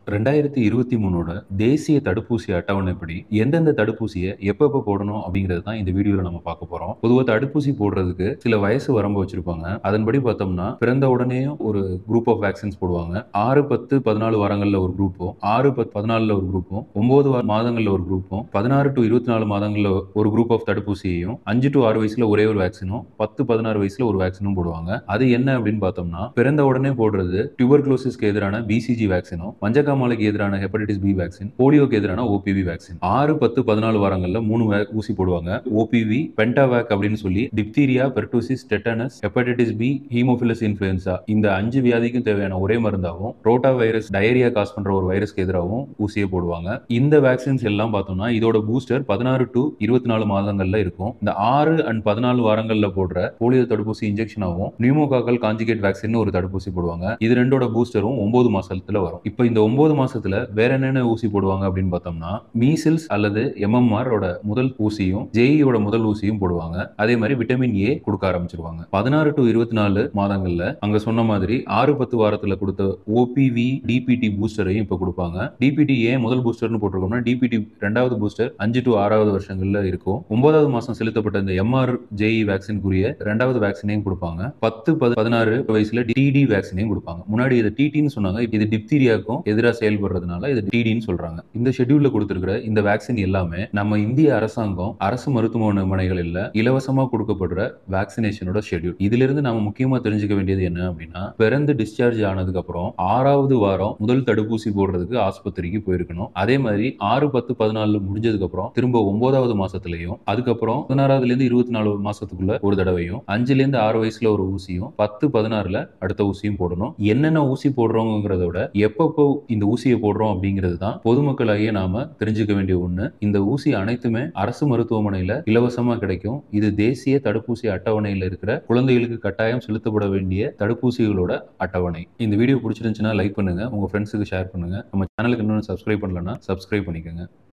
ரெண்டாயிரத்தி இருபத்தி மூணோட தேசிய தடுப்பூசி அட்டவணைப்படி எந்தெந்த தடுப்பூசியை எப்பப்போ போடணும் அப்படிங்கிறது தான் இந்த வீடியோவில் நம்ம பார்க்க போறோம் பொதுவாக தடுப்பூசி போடுறதுக்கு சில வயசு வரம்பு வச்சிருப்பாங்க அதன்படி பார்த்தோம்னா பிறந்த உடனேயும் ஒரு குரூப் ஆஃப் வேக்சின்ஸ் போடுவாங்க ஆறு பத்து பதினாலு வாரங்களில் ஒரு குரூப்பும் ஆறு பத்து பதினாலில் ஒரு குரூப்பும் ஒன்பது வா- மாதங்கள்ல ஒரு குரூப்பும் பதினாறு டு இருபத்தி நாலு மாதங்களில் ஒரு குரூப் ஆஃப் தடுப்பூசியையும் அஞ்சு டு ஆறு வயசுல ஒரே ஒரு வேக்சினும் பத்து பதினாறு வயசுல ஒரு வேக்சினும் போடுவாங்க அது என்ன அப்படின்னு பார்த்தோம்னா பிறந்த உடனே போடுறது டியூபர்குலோசிஸ்க்கு எதிரான பிசிஜி வேக்சினும் மஞ்சக்காமலைக்கு எதிரான ஹெப்படைட்டிஸ் பி வேக்சின் போலியோக்கு எதிரான ஓபிவி வேக்சின் ஆறு பத்து பதினாலு வாரங்கள்ல மூணு வே- ஊசி போடுவாங்க ஓபிவி பென்டாவேக் அப்படின்னு சொல்லி diphtheria pertussis tetanus hepatitis B haemophilus influenza இந்த அஞ்சு வியாதிக்கும் தேவையான ஒரே மருந்தாகவும் ரோட்டா வைரஸ் டயரியா காஸ் பண்ற ஒரு வைரஸ்க்கு எதிராகவும் ஊசியை போடுவாங்க இந்த வேக்சின்ஸ் எல்லாம் பார்த்தோம்னா இதோட பூஸ்டர் பதினாறு டு இருபத்தி நாலு மாதங்கள்ல இருக்கும் இந்த ஆறு அண்ட் பதினாலு வாரங்கள்ல போடுற போலியோ தடுப்பூசி இன்ஜெக்ஷனாகவும் நியூமோகாக்கல் காஞ்சிகேட் வேக்சின் ஒரு தடுப்பூசி போடுவாங்க இது ரெண்டோட பூஸ்டரும் ஒன்பது மாசத்துல வரும் இப்போ இந்த ஒன்பது மாசத்துல வேற என்னென்ன ஊசி போடுவாங்க அப்படின்னு பார்த்தோம்னா மீசில்ஸ் அல்லது எம்எம்ஆர் ஓட முதல் ஊசியும் ஜேஇயோட முதல் ஊசியும் போடுவாங்க அதே மாதிரி விட்டமின் ஏ கொடுக்க ஆரம்பிச்சிருவாங்க பதினாறு டு இருபத்தி நாலு மாதங்கள்ல அங்க சொன்ன மாதிரி ஆறு பத்து வாரத்துல கொடுத்த ஓபிவி டிபிடி பூஸ்டரையும் இப்போ கொடுப்பாங்க டிபிடி ஏன் முதல் பூஸ்டர்னு போட்டிருக்கோம்னா டிபிடி ரெண்டாவது பூஸ்டர் அஞ்சு டு ஆறாவது வருஷங்கள்ல இருக்கும் ஒன்பதாவது மாசம் செலுத்தப்பட்ட இந்த எம்ஆர் ஜேஇ வேக்சினுக்குரிய ரெண்டாவது வேக்சினையும் கொடுப்பாங்க பத்து பது- பதினாறு வயசுல டிடி வேக்சினையும் கொடுப்பாங்க முன்னாடி இது டிடின்னு சொன்னாங்க இப்ப இது டிப்தீரியாக்கும் எதிராக செயல்படுறதுனால இது டிடின்னு சொல்றாங்க இந்த ஷெட்யூல்ல கொடுத்திருக்கிற இந்த வேக்சின் எல்லாமே நம்ம இந்திய அரசாங்கம் அரசு மருத்துவமனைகளில் இலவசமா கொடுக்கப்படுற வேக்சினேஷனோட ஷெட்யூல் இதுல இருந்து நாம முக்கியமா தெரிஞ்சுக்க வேண்டியது என்ன அப்படின்னா பிறந்து டிஸ்சார்ஜ் ஆனதுக்கு அப்புறம் ஆறாவது வாரம் முதல் தடுப்பூசி போடுறதுக்கு ஆஸ்பத்திரிக்கு போயிருக்கணும் அதே மாதிரி ஆறு பத்து பதினாலு முடிஞ்சதுக்கு அப்புறம் திரும்ப ஒன்பதாவது மாசத்துலயும் அதுக்கப்புறம் பதினாறாவதுல இருந்து இருபத்தி நாலு மாசத்துக்குள்ள ஒரு தடவையும் அஞ்சுல இருந்து ஆறு வயசுல ஒரு ஊசியும் பத்து பதினாறுல அடுத்த ஊசியும் போடணும் என்னென்ன ஊசி போடுறோங்கிறத விட எப்பப்போ இந்த ஊசியை போடுறோம் அப்படிங்கிறது தான் பொதுமக்களாகிய நாம தெரிஞ்சுக்க வேண்டிய ஒண்ணு இந்த ஊசி அனைத்துமே அரசு மருத்துவமனையில இலவசமா கிடைக்கும் இது தேசிய தடுப்பூசி அட்டவணையில இருக்கிற குழந்தைகளுக்கு கட்டாயம் செலுத்தப்பட வேண்டிய தடுப்பூசிகளோட அட்டவணை இந்த வீடியோ பிடிச்சிருந்துச்சுன்னா லைக் பண்ணுங்க உங்க ஃப்ரெண்ட்ஸுக்கு ஷேர் பண்ணுங்க நம்ம சேனலுக்கு இன்னும் சப்ஸ்கிரைப் பண்ணலன்னா சப்ஸ்கிரைப் பண்ணிக்கோங்க